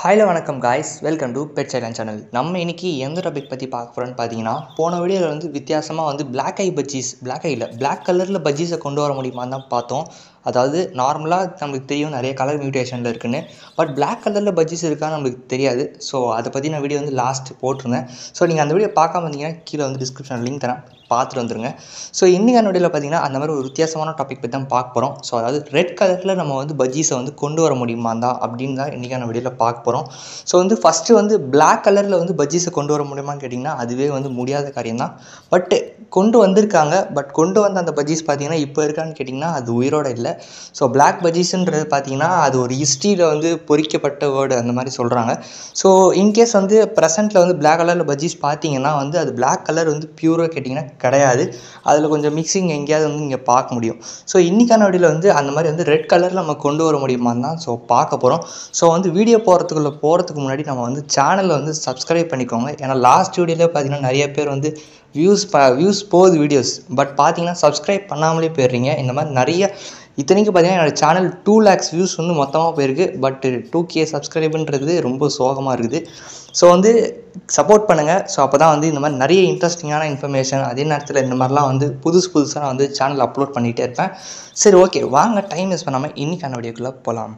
ஹாய்ல வணக்கம் guys welcome to பெட் சைலன் சேனல் நம்ம இன்னைக்கு எந்த டாபிக் பற்றி பார்க்க போகிறோன்னு பார்த்தீங்கன்னா போன வீடியோவில் வந்து வித்தியாசமாக வந்து Black ஐ பஜ்ஜீஸ் Black ஐ இல்லை Black கலரில் பஜ்ஜீஸை கொண்டு வர முடியுமான்னு தான் பார்த்தோம் அதாவது நார்மலாக நம்மளுக்கு தெரியும் நிறைய கலர் மியூட்டேஷனில் இருக்குன்னு பட் Black கலரில் பஜ்ஜீஸ் இருக்கான்னு நம்மளுக்கு தெரியாது ஸோ அதை பற்றி நான் வீடியோ வந்து லாஸ்ட் போட்டிருந்தேன் ஸோ நீங்கள் அந்த வீடியோ பார்க்காம இருந்தீங்கன்னா கீழே வந்து டிஸ்கிரிப்ஷன் லிங்க் தரேன் பார்த்துட்டு வந்துருங்க ஸோ இன்றைக்கான வீடியோவில் பார்த்தீங்கன்னா அந்த மாதிரி ஒரு வித்தியாசமான டாபிக் பற்றி தான் பார்க்க போகிறோம் ஸோ அதாவது ரெட் கலரில் நம்ம வந்து பஜ்ஜீஸை வந்து கொண்டு வர முடியுமா தான் அப்படின்னு தான் இன்றைக்கான வீடியோவில் பார்க்க போகிறோம் ஸோ வந்து ஃபஸ்ட்டு வந்து Black கலரில் வந்து பஜ்ஜீஸை கொண்டு வர முடியுமான்னு கேட்டிங்கன்னா அதுவே வந்து முடியாத காரியம் தான் பட் கொண்டு வந்திருக்காங்க பட் கொண்டு வந்த அந்த பஜ்ஜீஸ் பார்த்தீங்கன்னா இப்போ இருக்கான்னு கேட்டிங்கன்னா அது உயிரோட இல்லை ஸோ Black பஜ்ஜீஸ்ன்றது பார்த்தீங்கன்னா அது ஒரு ஹிஸ்ட்ரியில் வந்து பொறிக்கப்பட்ட வேர்டு அந்த மாதிரி சொல்கிறாங்க ஸோ இன்கேஸ் வந்து ப்ரெசென்ட்டில் வந்து Black கலரில் பஜ்ஜீஸ் பார்த்தீங்கன்னா வந்து அது Black கலர் வந்து பியூராக கேட்டிங்கன்னா கிடையாது அதில் கொஞ்சம் மிக்சிங் எங்கேயாவது வந்து இங்கே பார்க்க முடியும் ஸோ இன்றைக்கான வீடியோவில் வந்து அந்த மாதிரி வந்து ரெட் கலரில் நம்ம கொண்டு வர முடியுமான்னு தான் ஸோ பார்க்க போகிறோம் ஸோ வந்து வீடியோ போகிறதுக்குள்ளே போகிறதுக்கு முன்னாடி நம்ம வந்து சேனலை வந்து சப்ஸ்கிரைப் பண்ணிக்கோங்க ஏன்னா லாஸ்ட் வீடியோவில் பார்த்தீங்கன்னா நிறைய பேர் வந்து வியூஸ் ப வியூஸ் போகுது வீடியோஸ் பட் பார்த்தீங்கன்னா சப்ஸ்கிரைப் பண்ணாமலே போயிடுறீங்க இந்த மாதிரி நிறைய இத்தனைக்கு பார்த்தீங்கன்னா என்னோடய சேனல் டூ லேக்ஸ் வியூஸ் வந்து மொத்தமாக போயிருக்கு பட் டூ கே சப்ஸ்கிரைபுன்றது ரொம்ப சோகமாக இருக்குது ஸோ வந்து சப்போர்ட் பண்ணுங்கள் ஸோ அப்போ தான் வந்து இந்த மாதிரி நிறைய இன்ட்ரெஸ்டிங்கான இன்ஃபர்மேஷன் அதே நேரத்தில் இந்த மாதிரிலாம் வந்து புதுசு புதுசாக நான் வந்து சேனல் அப்லோட் பண்ணிகிட்டே இருப்பேன் சரி ஓகே வாங்க டைம் வேஸ்ட் பண்ணாமல் இன்றைக்கான வீடியோக்குள்ளே போகலாம்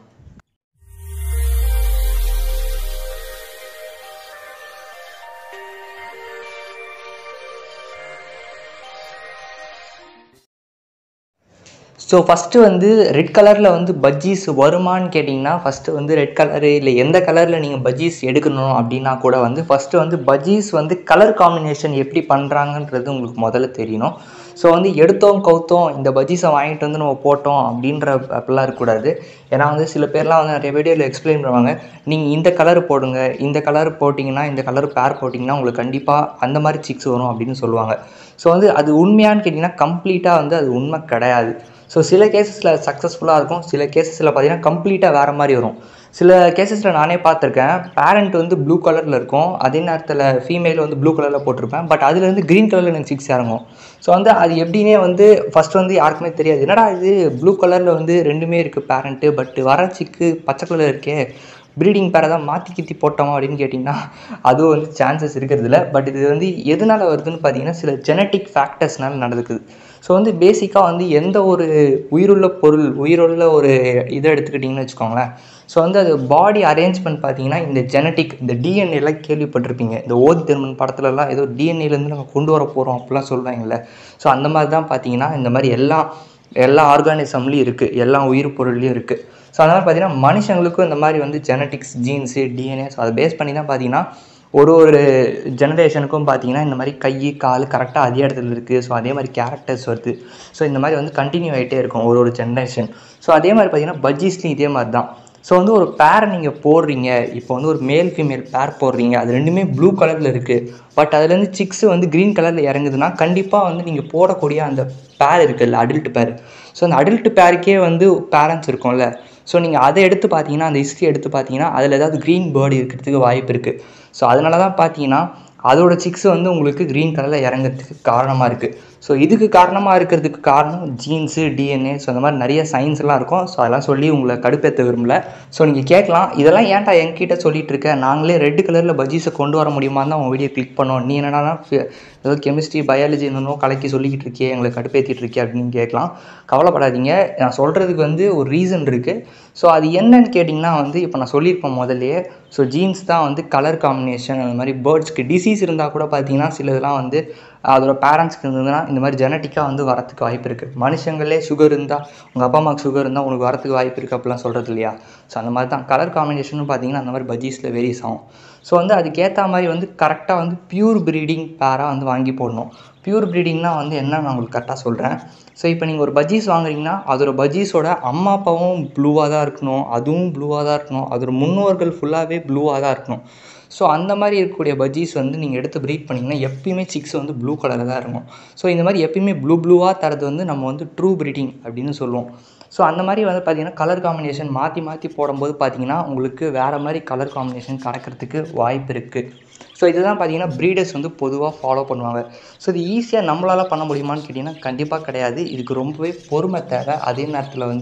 ஸோ ஃபஸ்ட்டு வந்து ரெட் கலரில் வந்து பஜ்ஜீஸ் வருமான்னு கேட்டிங்கன்னா ஃபஸ்ட்டு வந்து ரெட் கலரு இல்லை எந்த கலரில் நீங்கள் பஜ்ஜீஸ் எடுக்கணும் அப்படின்னா கூட வந்து ஃபஸ்ட்டு வந்து பஜ்ஜீஸ் வந்து கலர் காம்பினேஷன் எப்படி பண்ணுறாங்கன்றது உங்களுக்கு முதல்ல தெரியணும் ஸோ வந்து எடுத்தோம் கவுத்தோம் இந்த பஜ்ஜீஸை வாங்கிட்டு வந்து நம்ம போட்டோம் அப்படின்ற அப்படிலாம் இருக்கக்கூடாது ஏன்னா வந்து சில பேர்லாம் வந்து நிறைய வீடியோவில் எக்ஸ்பிளைன் பண்ணுவாங்க நீங்கள் இந்த கலர் போடுங்க இந்த கலர் போட்டிங்கன்னா இந்த கலர் பேர் போட்டிங்கன்னா உங்களுக்கு கண்டிப்பாக அந்த மாதிரி சிக்ஸ் வரும் அப்படின்னு சொல்லுவாங்க ஸோ வந்து அது உண்மையான்னு கேட்டிங்கன்னா கம்ப்ளீட்டாக வந்து அது உண்மை கிடையாது ஸோ சில கேசஸில் சக்ஸஸ்ஃபுல்லாக இருக்கும் சில கேசஸில் பார்த்தீங்கன்னா கம்ப்ளீட்டாக வேறு மாதிரி வரும் சில கேசஸில் நானே பார்த்துருக்கேன் பேரண்ட் வந்து ப்ளூ கலரில் இருக்கும் அதே நேரத்தில் ஃபீமேல் வந்து ப்ளூ கலரில் போட்டிருப்பேன் பட் அதில் வந்து க்ரீன் கலரில் எனக்கு சிக்ஸ் இறங்கும் ஸோ வந்து அது எப்படின்னே வந்து ஃபஸ்ட் வந்து யாருக்குமே தெரியாது என்னடா இது ப்ளூ கலரில் வந்து ரெண்டுமே இருக்குது பேரண்ட்டு பட் வர சிக்கு பச்சை கலர் இருக்கே ப்ரீடிங் பேரை தான் மாற்றி கித்தி போட்டோமா அப்படின்னு கேட்டிங்கன்னா அதுவும் வந்து சான்சஸ் இருக்கிறது இல்லை பட் இது வந்து எதனால் வருதுன்னு பார்த்தீங்கன்னா சில ஜெனட்டிக் ஃபேக்டர்ஸ்னால நடந்துக்குது ஸோ வந்து பேசிக்காக வந்து எந்த ஒரு உயிருள்ள பொருள் உயிருள்ள ஒரு இதை எடுத்துக்கிட்டிங்கன்னு வச்சுக்கோங்களேன் ஸோ வந்து அது பாடி அரேஞ்ச்மெண்ட் பார்த்தீங்கன்னா இந்த ஜெனட்டிக் இந்த டிஎன்ஏலாம் கேள்விப்பட்டிருப்பீங்க இந்த ஓத் திருமன் படத்துலலாம் ஏதோ டிஎன்ஏலேருந்து நம்ம கொண்டு வர போகிறோம் அப்படிலாம் சொல்கிறாங்கல்ல ஸோ அந்த மாதிரி தான் பார்த்தீங்கன்னா இந்த மாதிரி எல்லா எல்லா ஆர்கானிசம்லேயும் இருக்குது எல்லா உயிர் பொருள்லையும் இருக்குது ஸோ அந்த மாதிரி பார்த்தீங்கன்னா மனுஷங்களுக்கும் இந்த மாதிரி வந்து ஜெனட்டிக்ஸ் ஜீன்ஸு டிஎன்ஏ ஸோ அதை பேஸ் பண்ணி தான் பார்த்தீங்கன்னா ஒரு ஒரு ஜெனரேஷனுக்கும் பார்த்தீங்கன்னா இந்த மாதிரி கை கால் கரெக்டாக அதே இடத்துல இருக்குது ஸோ அதே மாதிரி கேரக்டர்ஸ் வருது ஸோ இந்த மாதிரி வந்து கண்டினியூ ஆகிட்டே இருக்கும் ஒரு ஒரு ஜென்ரேஷன் ஸோ அதே மாதிரி பார்த்தீங்கன்னா பஜ்ஜீஸ்லையும் இதே மாதிரி தான் ஸோ வந்து ஒரு பேரை நீங்கள் போடுறீங்க இப்போ வந்து ஒரு மேல் ஃபீமேல் பேர் போடுறீங்க அது ரெண்டுமே ப்ளூ கலரில் இருக்குது பட் அதுலேருந்து சிக்ஸ் வந்து க்ரீன் கலரில் இறங்குதுன்னா கண்டிப்பாக வந்து நீங்கள் போடக்கூடிய அந்த பேர் இருக்குல்ல அடல்ட் பேர் ஸோ அந்த அடல்ட் பேருக்கே வந்து பேரண்ட்ஸ் இருக்கும்ல ஸோ நீங்கள் அதை எடுத்து பார்த்தீங்கன்னா அந்த ஹிஸ்ட்ரி எடுத்து பார்த்தீங்கன்னா அதில் ஏதாவது க்ரீன் பேர்டு இருக்கிறதுக்கு வாய்ப்பு இருக்குது ஸோ அதனால தான் பார்த்தீங்கன்னா அதோட சிக்ஸ் வந்து உங்களுக்கு க்ரீன் கலரில் இறங்குறதுக்கு காரணமாக இருக்குது ஸோ இதுக்கு காரணமாக இருக்கிறதுக்கு காரணம் ஜீன்ஸு டிஎன்ஏ ஸோ அந்த மாதிரி நிறைய சயின்ஸ்லாம் இருக்கும் ஸோ அதெல்லாம் சொல்லி உங்களை கடுப்பேற்ற விரும்பல ஸோ நீங்கள் கேட்கலாம் இதெல்லாம் ஏன்டா என்கிட்ட சொல்லிட்டு இருக்க நாங்களே ரெட் கலரில் பஜ்ஜீஸை கொண்டு வர முடியுமான்னு தான் உங்கள் வீடியோ கிளிக் பண்ணோம் நீ என்னன்னா ஏதோ கெமிஸ்ட்ரி பயாலஜி என்னென்னோ கலக்கி சொல்லிக்கிட்டு இருக்கியே எங்களை கடுப்பேற்றிட்டு இருக்கே அப்படின்னு கேட்கலாம் கவலைப்படாதீங்க நான் சொல்கிறதுக்கு வந்து ஒரு ரீசன் இருக்குது ஸோ அது என்னன்னு கேட்டிங்கன்னா வந்து இப்போ நான் சொல்லியிருப்பேன் முதல்லையே ஸோ ஜீன்ஸ் தான் வந்து கலர் காம்பினேஷன் அந்த மாதிரி பேர்ட்ஸ்க்கு டிசீஸ் இருந்தால் கூட பார்த்தீங்கன்னா சில இதெல்லாம் வந்து அதோட பேரண்ட்ஸ்க்கு இருந்ததுன்னா இந்த மாதிரி ஜெனட்டிக்காக வந்து வரத்துக்கு வாய்ப்பு இருக்குது மனுஷங்களே சுகர் இருந்தால் உங்கள் அப்பா அம்மாவுக்கு சுகர் இருந்தால் உனக்கு வரத்துக்கு வாய்ப்பு இருக்குது அப்படிலாம் சொல்கிறது இல்லையா ஸோ அந்த மாதிரி தான் கலர் காம்பினேஷன் பார்த்தீங்கன்னா அந்த மாதிரி பஜ்ஜீஸில் வேரியஸ் ஆகும் ஸோ வந்து அதுக்கேற்ற மாதிரி வந்து கரெக்டாக வந்து பியூர் ப்ரீடிங் பேராக வந்து வாங்கி போடணும் பியூர் ப்ரீடிங்னா வந்து என்ன நான் உங்களுக்கு கரெக்டாக சொல்கிறேன் ஸோ இப்போ நீங்கள் ஒரு பஜ்ஜீஸ் வாங்குறீங்கன்னா அதோட பஜ்ஜீஸோட அம்மா அப்பாவும் ப்ளூவாக தான் இருக்கணும் அதுவும் ப்ளூவாக தான் இருக்கணும் அதோட முன்னோர்கள் ஃபுல்லாகவே ப்ளூவாக தான் இருக்கணும் ஸோ அந்த மாதிரி இருக்கக்கூடிய பஜ்ஜீஸ் வந்து நீங்கள் எடுத்து ப்ரீட் பண்ணிங்கன்னா எப்பயுமே சிக்ஸ் வந்து ப்ளூ கலரில் தான் இருக்கும் ஸோ இந்த மாதிரி எப்பயுமே ப்ளூ ப்ளூவாக தரது வந்து நம்ம வந்து ட்ரூ ப்ரீடிங் அப்படின்னு சொல்லுவோம் ஸோ அந்த மாதிரி வந்து பார்த்திங்கன்னா கலர் காம்பினேஷன் மாற்றி மாற்றி போடும்போது பார்த்திங்கன்னா உங்களுக்கு வேறு மாதிரி கலர் காம்பினேஷன் கிடைக்கிறதுக்கு வாய்ப்பு இருக்குது ஸோ இதுதான் பார்த்தீங்கன்னா ப்ரீடர்ஸ் வந்து பொதுவாக ஃபாலோ பண்ணுவாங்க ஸோ இது ஈஸியாக நம்மளால் பண்ண முடியுமான்னு கேட்டிங்கன்னா கண்டிப்பாக கிடையாது இதுக்கு ரொம்பவே பொறுமை தேவை அதே நேரத்தில் வந்து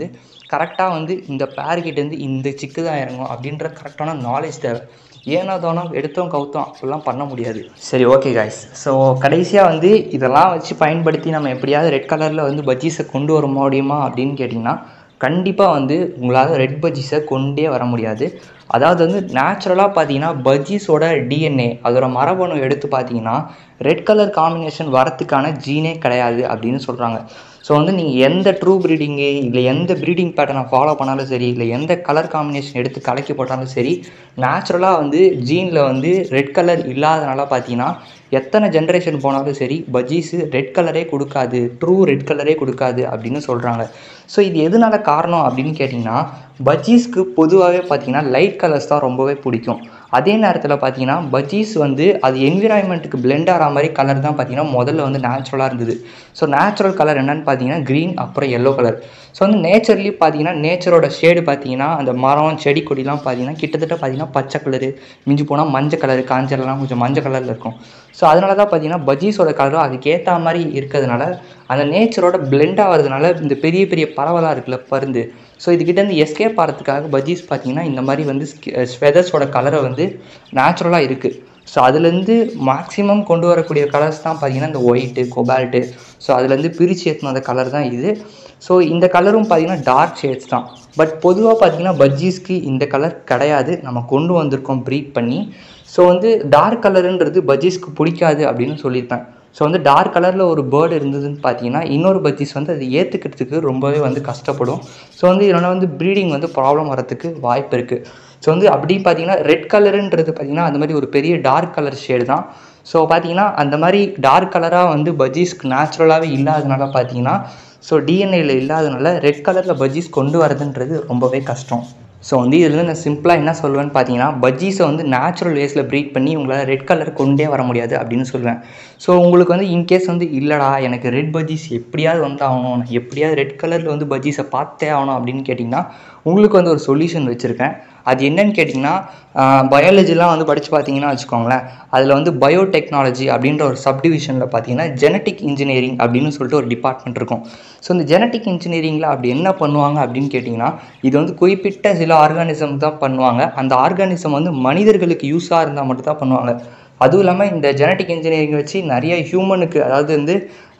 கரெக்டாக வந்து இந்த பேர்கிட்டேருந்து இந்த சிக்கு தான் இறங்கும் அப்படின்ற கரெக்டான நாலேஜ் தேவை ஏனோ தானோ எடுத்தோம் கவுத்தோம் அப்படிலாம் பண்ண முடியாது சரி ஓகே காய்ஸ் ஸோ கடைசியாக வந்து இதெல்லாம் வச்சு பயன்படுத்தி நம்ம எப்படியாவது ரெட் கலரில் வந்து பஜ்ஜீஸை கொண்டு வர முடியுமா அப்படின்னு கேட்டிங்கன்னா கண்டிப்பாக வந்து உங்களால் ரெட் பஜ்ஜீஸை கொண்டே வர முடியாது அதாவது வந்து நேச்சுரலாக பார்த்தீங்கன்னா பஜ்ஜீஸோட டிஎன்ஏ அதோட மரபணு எடுத்து பார்த்தீங்கன்னா ரெட் கலர் காம்பினேஷன் வரத்துக்கான ஜீனே கிடையாது அப்படின்னு சொல்கிறாங்க ஸோ வந்து நீங்கள் எந்த ட்ரூ ப்ரீடிங்கு இல்லை எந்த ப்ரீடிங் பேட்டர்னை ஃபாலோ பண்ணாலும் சரி இல்லை எந்த கலர் காம்பினேஷன் எடுத்து கலக்கி போட்டாலும் சரி நேச்சுரலாக வந்து ஜீனில் வந்து ரெட் கலர் இல்லாதனால பார்த்தீங்கன்னா எத்தனை ஜென்ரேஷன் போனாலும் சரி பஜ்ஜீஸு ரெட் கலரே கொடுக்காது ட்ரூ ரெட் கலரே கொடுக்காது அப்படின்னு சொல்கிறாங்க ஸோ இது எதனால காரணம் அப்படின்னு கேட்டிங்கன்னா பஜ்ஜீஸ்க்கு பொதுவாகவே பார்த்தீங்கன்னா லைட் கலர்ஸ் தான் ரொம்பவே பிடிக்கும் அதே நேரத்தில் பார்த்தீங்கன்னா பஜ்ஜீஸ் வந்து அது என்விரான்மெண்ட்டுக்கு பிளெண்ட் ஆகிற மாதிரி கலர் தான் பார்த்தீங்கன்னா முதல்ல வந்து நேச்சுரலாக இருந்தது ஸோ நேச்சுரல் கலர் என்னன்னு பார்த்தீங்கன்னா க்ரீன் அப்புறம் எல்லோ கலர் ஸோ வந்து நேச்சர்லி பார்த்தீங்கன்னா நேச்சரோட ஷேடு பார்த்தீங்கன்னா அந்த மரம் செடி கொடிலாம் பார்த்தீங்கன்னா கிட்டத்தட்ட பார்த்தீங்கன்னா பச்சை கலரு மிஞ்சி போனால் மஞ்சள் கலரு காஞ்சலாம் கொஞ்சம் மஞ்சள் கலரில் இருக்கும் ஸோ அதனால தான் பார்த்தீங்கன்னா பஜ்ஜீஸோட கலரும் அதுக்கேற்ற மாதிரி இருக்கிறதுனால அந்த நேச்சரோட பிளெண்ட் ஆகிறதுனால இந்த பெரிய பெரிய பறவைலாம் இருக்குல்ல பருந்து ஸோ இதுக்கிட்டேருந்து எஸ்கேப் ஆகிறதுக்காக பஜ்ஜீஸ் பார்த்தீங்கன்னா இந்த மாதிரி வந்து ஃபெதர்ஸோட கலரை வந்து நேச்சுரலாக இருக்குது ஸோ அதுலேருந்து மேக்ஸிமம் கொண்டு வரக்கூடிய கலர்ஸ் தான் பார்த்தீங்கன்னா இந்த ஒயிட்டு கொபால்ட்டு ஸோ அதுலேருந்து பிரித்து ஏற்றின அந்த கலர் தான் இது ஸோ இந்த கலரும் பார்த்தீங்கன்னா டார்க் ஷேட்ஸ் தான் பட் பொதுவாக பார்த்தீங்கன்னா பஜ்ஜீஸ்க்கு இந்த கலர் கிடையாது நம்ம கொண்டு வந்திருக்கோம் ப்ரீட் பண்ணி ஸோ வந்து டார்க் கலருன்றது பஜ்ஜீஸ்க்கு பிடிக்காது அப்படின்னு சொல்லியிருப்பேன் ஸோ வந்து டார்க் கலரில் ஒரு பேர்டு இருந்ததுன்னு பார்த்தீங்கன்னா இன்னொரு பஜ்ஜீஸ் வந்து அது ஏற்றுக்கிறதுக்கு ரொம்பவே வந்து கஷ்டப்படும் ஸோ வந்து இதனால் வந்து ப்ரீடிங் வந்து ப்ராப்ளம் வரத்துக்கு வாய்ப்பு இருக்குது ஸோ வந்து அப்படி பார்த்தீங்கன்னா ரெட் கலருன்றது பார்த்தீங்கன்னா அந்த மாதிரி ஒரு பெரிய டார்க் கலர் ஷேடு தான் ஸோ பார்த்தீங்கன்னா அந்த மாதிரி டார்க் கலராக வந்து பஜ்ஜீஸ்க்கு நேச்சுரலாகவே இல்லாதனால பார்த்தீங்கன்னா ஸோ டிஎன்ஏல இல்லாதனால ரெட் கலரில் பஜ்ஜீஸ் கொண்டு வரதுன்றது ரொம்பவே கஷ்டம் ஸோ வந்து இதில் நான் சிம்பிளாக என்ன சொல்லுவேன்னு பார்த்தீங்கன்னா பஜ்ஜீஸை வந்து நேச்சுரல் வேஸில் ப்ரீட் பண்ணி உங்களால் ரெட் கலர் கொண்டே வர முடியாது அப்படின்னு சொல்லுவேன் ஸோ உங்களுக்கு வந்து இன்கேஸ் வந்து இல்லைடா எனக்கு ரெட் பஜ்ஜீஸ் எப்படியாவது வந்து ஆகணும் நான் எப்படியாவது ரெட் கலரில் வந்து பஜ்ஜீஸை பார்த்தே ஆகணும் அப்படின்னு கேட்டிங்கன்னா உங்களுக்கு வந்து ஒரு சொல்யூஷன் வச்சுருக்கேன் அது என்னன்னு கேட்டிங்கன்னா பயாலஜிலாம் வந்து படித்து பார்த்தீங்கன்னா வச்சுக்கோங்களேன் அதில் வந்து பயோடெக்னாலஜி அப்படின்ற ஒரு சப்டிவிஷனில் பார்த்தீங்கன்னா ஜெனட்டிக் இன்ஜினியரிங் அப்படின்னு சொல்லிட்டு ஒரு டிபார்ட்மெண்ட் இருக்கும் ஸோ இந்த ஜெனட்டிக் இன்ஜினியரிங்கில் அப்படி என்ன பண்ணுவாங்க அப்படின்னு கேட்டிங்கன்னா இது வந்து குறிப்பிட்ட சில ஆர்கானிசம் தான் பண்ணுவாங்க அந்த ஆர்கானிசம் வந்து மனிதர்களுக்கு யூஸாக இருந்தால் மட்டும் தான் பண்ணுவாங்க அதுவும் இல்லாமல் இந்த ஜெனட்டிக் இன்ஜினியரிங் வச்சு நிறைய ஹியூமனுக்கு அதாவது வந்து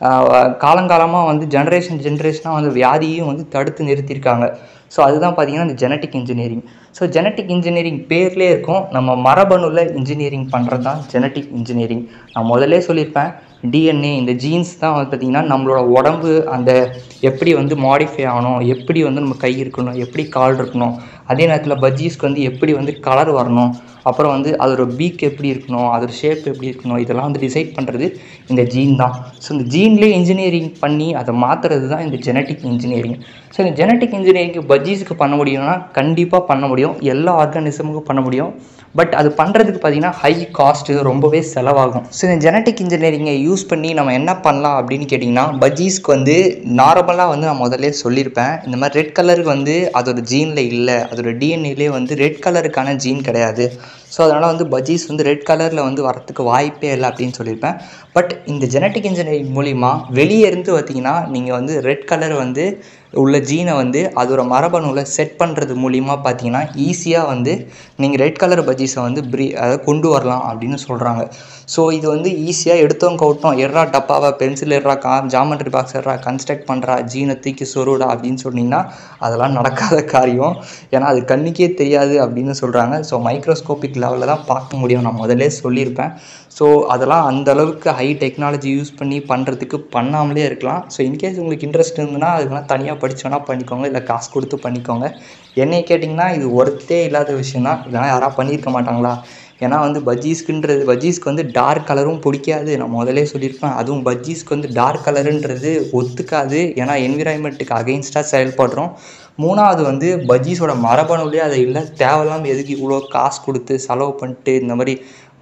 காலங்காலமாக வந்து ஜென்ரேஷன் ஜென்ரேஷனாக வந்து வியாதியும் வந்து தடுத்து நிறுத்தியிருக்காங்க ஸோ அதுதான் பார்த்தீங்கன்னா இந்த genetic engineering so genetic engineering பேர்லேயே இருக்கும் நம்ம மரபணுல இன்ஜினியரிங் பண்ணுறது தான் ஜெனட்டிக் இன்ஜினியரிங் நான் முதல்லே சொல்லியிருப்பேன் டிஎன்ஏ இந்த ஜீன்ஸ் தான் வந்து பார்த்திங்கன்னா நம்மளோட உடம்பு அந்த எப்படி வந்து மாடிஃபை ஆகணும் எப்படி வந்து நம்ம கை இருக்கணும் எப்படி கால் இருக்கணும் அதே நேரத்தில் பஜ்ஜீஸ்க்கு வந்து எப்படி வந்து கலர் வரணும் அப்புறம் வந்து அதோட பீக் எப்படி இருக்கணும் அதோட ஷேப் எப்படி இருக்கணும் இதெல்லாம் வந்து டிசைட் பண்ணுறது இந்த ஜீன் தான் ஸோ இந்த ஜீன்லேயே இன்ஜினியரிங் பண்ணி அதை மாற்றுறது தான் இந்த ஜெனட்டிக் இன்ஜினியரிங் ஸோ இந்த ஜெனட்டிக் இன்ஜினியரிங் பஜ்ஜீஸுக்கு பண்ண முடியும்னா கண்டிப்பாக பண்ண முடியும் எல்லா ஆர்கானிசமுக்கும் பண்ண முடியும் பட் அது பண்ணுறதுக்கு பார்த்திங்கன்னா ஹை காஸ்ட்டு ரொம்பவே செலவாகும் ஸோ இந்த ஜெனட்டிக் இன்ஜினியரிங்கை யூஸ் பண்ணி நம்ம என்ன பண்ணலாம் அப்படின்னு கேட்டிங்கன்னா பஜ்ஜீஸ்க்கு வந்து நார்மலாக வந்து நான் முதல்ல சொல்லியிருப்பேன் இந்த மாதிரி ரெட் கலருக்கு வந்து அதோட ஜீனில் இல்லை அதோட டிஎன்ஏலே வந்து ரெட் கலருக்கான ஜீன் கிடையாது ஸோ அதனால் வந்து பஜ்ஜீஸ் வந்து ரெட் கலரில் வந்து வரத்துக்கு வாய்ப்பே இல்லை அப்படின்னு சொல்லியிருப்பேன் பட் இந்த ஜெனட்டிக் இன்ஜினியரிங் மூலிமா வெளியே இருந்து பார்த்தீங்கன்னா நீங்கள் வந்து ரெட் கலர் வந்து உள்ள ஜீனை வந்து அதோட மரபணுவில் செட் பண்ணுறது மூலிமா பார்த்தீங்கன்னா ஈஸியாக வந்து நீங்கள் ரெட் கலர் பஜ்ஜீஸை வந்து ப்ரீ அதாவது கொண்டு வரலாம் அப்படின்னு சொல்கிறாங்க ஸோ இது வந்து ஈஸியாக எடுத்தோம் கவுட்டோம் எட்ரா டப்பாவை பென்சில் எட்ரா கா ஜாமெட்ரி பாக்ஸ் எட்ரா கன்ஸ்ட்ரக்ட் பண்ணுறா ஜீனை தூக்கி சொருடா அப்படின்னு சொன்னீங்கன்னா அதெல்லாம் நடக்காத காரியம் ஏன்னா அது கண்ணுக்கே தெரியாது அப்படின்னு சொல்கிறாங்க ஸோ மைக்ரோஸ்கோபிக் லெவலில் தான் பார்க்க முடியும் நான் முதல்லே சொல்லியிருப்பேன் ஸோ அதெல்லாம் அந்த அளவுக்கு ஹை டெக்னாலஜி யூஸ் பண்ணி பண்ணுறதுக்கு பண்ணாமலே இருக்கலாம் ஸோ இன்கேஸ் உங்களுக்கு இன்ட்ரெஸ்ட் இருந்ததுன்னா அதுக்கெல்லாம் தனியாக படிச்சு வேணால் பண்ணிக்கோங்க இல்லை காசு கொடுத்து பண்ணிக்கோங்க என்னை கேட்டிங்கன்னா இது ஒர்த்தே இல்லாத விஷயம் தான் இதெல்லாம் யாராவது பண்ணியிருக்க மாட்டாங்களா ஏன்னா வந்து பஜ்ஜீஸ்க்குன்றது பஜ்ஜீஸ்க்கு வந்து டார்க் கலரும் பிடிக்காது நான் முதலே சொல்லியிருப்பேன் அதுவும் பஜ்ஜீஸ்க்கு வந்து டார்க் கலருன்றது ஒத்துக்காது ஏன்னா என்விரான்மெண்ட்டுக்கு அகெயின்ஸ்டாக செயல்படுறோம் மூணாவது வந்து பஜ்ஜீஸோட மரபணுலேயே அது இல்லை தேவையில்லாமல் எதுக்கு இவ்வளோ காசு கொடுத்து செலவு பண்ணிட்டு இந்த மாதிரி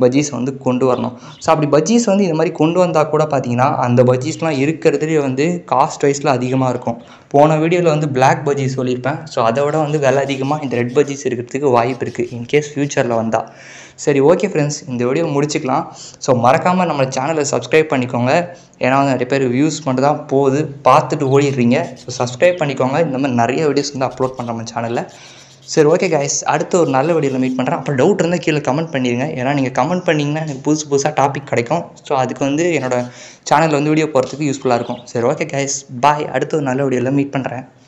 பஜ்ஜீஸ் வந்து கொண்டு வரணும் ஸோ அப்படி பஜ்ஜீஸ் வந்து இந்த மாதிரி கொண்டு வந்தால் கூட பார்த்தீங்கன்னா அந்த பஜ்ஜீஸ்லாம் இருக்கிறதுலே வந்து காஸ்ட் வைஸில் அதிகமாக இருக்கும் போன வீடியோவில் வந்து பிளாக் பஜ்ஜீஸ் சொல்லியிருப்பேன் ஸோ அதை விட வந்து விலை அதிகமாக இந்த ரெட் பஜ்ஜீஸ் இருக்கிறதுக்கு வாய்ப்பு இருக்குது இன்கேஸ் ஃப்யூச்சரில் வந்தால் சரி ஓகே ஃப்ரெண்ட்ஸ் இந்த வீடியோ முடிச்சுக்கலாம் ஸோ மறக்காமல் நம்ம சேனலை சப்ஸ்கிரைப் பண்ணிக்கோங்க ஏன்னா வந்து நிறைய பேர் வியூஸ் மட்டும் தான் போகுது பார்த்துட்டு ஓடிடுறீங்க ஸோ சப்ஸ்கிரைப் பண்ணிக்கோங்க இந்த மாதிரி நிறைய வீடியோஸ் வந்து அப்லோட் பண்ணுறோம் நம்ம சேனலில் சரி ஓகே கைஸ் அடுத்த ஒரு நல்ல வீடியோவில் மீட் பண்ணுறேன் அப்போ டவுட் இருந்தால் கீழே கமெண்ட் பண்ணிடுங்க ஏன்னா நீங்கள் கமெண்ட் பண்ணிங்கன்னா எனக்கு புதுசு புதுசாக டாபிக் கிடைக்கும் ஸோ அதுக்கு வந்து என்னோடய சேனலில் வந்து வீடியோ போகிறதுக்கு யூஸ்ஃபுல்லாக இருக்கும் சரி ஓகே கைஸ் பாய் அடுத்த ஒரு நல்ல வீடியோவில் மீட் பண்ணுறேன்